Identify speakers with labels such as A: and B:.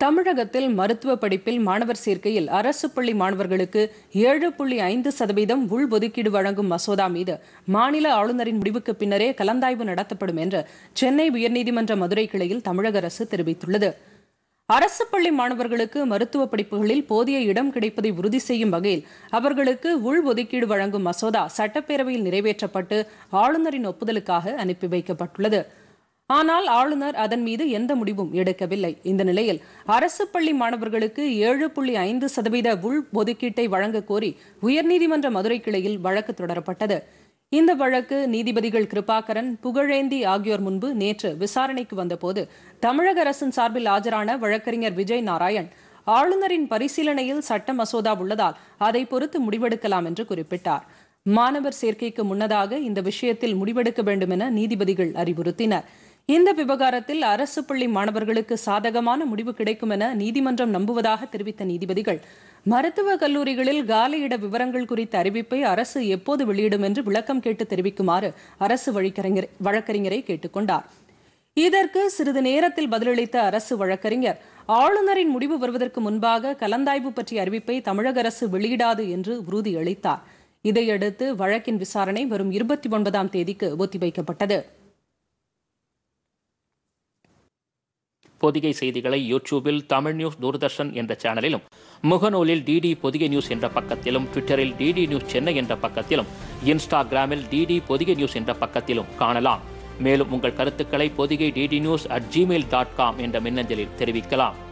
A: தமிழகத்தில் மருத்துவ படிப்பில் மாணவர் சேர்க்கையில் அரசு பள்ளி மாணவர்களுக்கு ஏழு புள்ளி ஐந்து சதவீதம் உள்ஒதுக்கீடு வழங்கும் மசோதா மீது மாநில ஆளுநரின் முடிவுக்கு பின்னரே கலந்தாய்வு நடத்தப்படும் என்று சென்னை உயர்நீதிமன்ற மதுரை கிளையில் தமிழக அரசு தெரிவித்துள்ளது அரசு பள்ளி மாணவர்களுக்கு மருத்துவ படிப்புகளில் போதிய இடம் கிடைப்பதை உறுதி செய்யும் வகையில் அவர்களுக்கு உள்ஒதுக்கீடு வழங்கும் மசோதா சட்டப்பேரவையில் நிறைவேற்றப்பட்டு ஆளுநரின் ஒப்புதலுக்காக அனுப்பி வைக்கப்பட்டுள்ளது ஆனால் ஆளுநர் அதன் மீது எந்த முடிவும் எடுக்கவில்லை இந்த நிலையில் அரசு பள்ளி மாணவர்களுக்கு ஏழு புள்ளி ஐந்து சதவீத உள் ஒதுக்கீட்டை வழங்க கோரி உயர்நீதிமன்ற மதுரை கிளையில் வழக்கு தொடரப்பட்டது இந்த வழக்கு நீதிபதிகள் கிருபாகரன் புகழேந்தி ஆகியோர் முன்பு நேற்று விசாரணைக்கு வந்தபோது தமிழக அரசின் சார்பில் ஆஜரான வழக்கறிஞர் விஜய் நாராயண் ஆளுநரின் பரிசீலனையில் சட்ட மசோதா உள்ளதால் அதை பொறுத்து முடிவெடுக்கலாம் என்று குறிப்பிட்டார் மாணவர் சேர்க்கைக்கு முன்னதாக இந்த விஷயத்தில் முடிவெடுக்க வேண்டும் என நீதிபதிகள் அறிவுறுத்தினர் இந்த விவகாரத்தில் அரசு பள்ளி மாணவர்களுக்கு சாதகமான முடிவு கிடைக்கும் என நீதிமன்றம் நம்புவதாக தெரிவித்த நீதிபதிகள் மருத்துவக் கல்லூரிகளில் காலியிட விவரங்கள் குறித்த அறிவிப்பை அரசு எப்போது வெளியிடும் என்று விளக்கம் கேட்டு தெரிவிக்குமாறு அரசு வழக்கறிஞர் வழக்கறிஞரை கேட்டுக்கொண்டார் இதற்கு சிறிது நேரத்தில் பதிலளித்த அரசு வழக்கறிஞர் ஆளுநரின் முடிவு வருவதற்கு முன்பாக கலந்தாய்வு பற்றிய அறிவிப்பை தமிழக அரசு வெளியிடாது என்று உறுதியளித்தார் இதையடுத்து வழக்கின் விசாரணை வரும் இருபத்தி ஒன்பதாம் தேதிக்கு ஒத்திவைக்கப்பட்டது
B: பொதிகை செய்திகளை யூடியூபில் தமிழ் நியூஸ் தூர்தர்ஷன் என்ற சேனலிலும் முகநூலில் டிடி பொதிகை நியூஸ் என்ற பக்கத்திலும் ட்விட்டரில் டிடி நியூஸ் சென்னை என்ற பக்கத்திலும் இன்ஸ்டாகிராமில் டிடி பொதிகை நியூஸ் என்ற பக்கத்திலும் காணலாம் மேலும் உங்கள் கருத்துக்களை Podhigai DD news at Gmail dot com என்ற மின்னஞ்சலில் தெரிவிக்கலாம்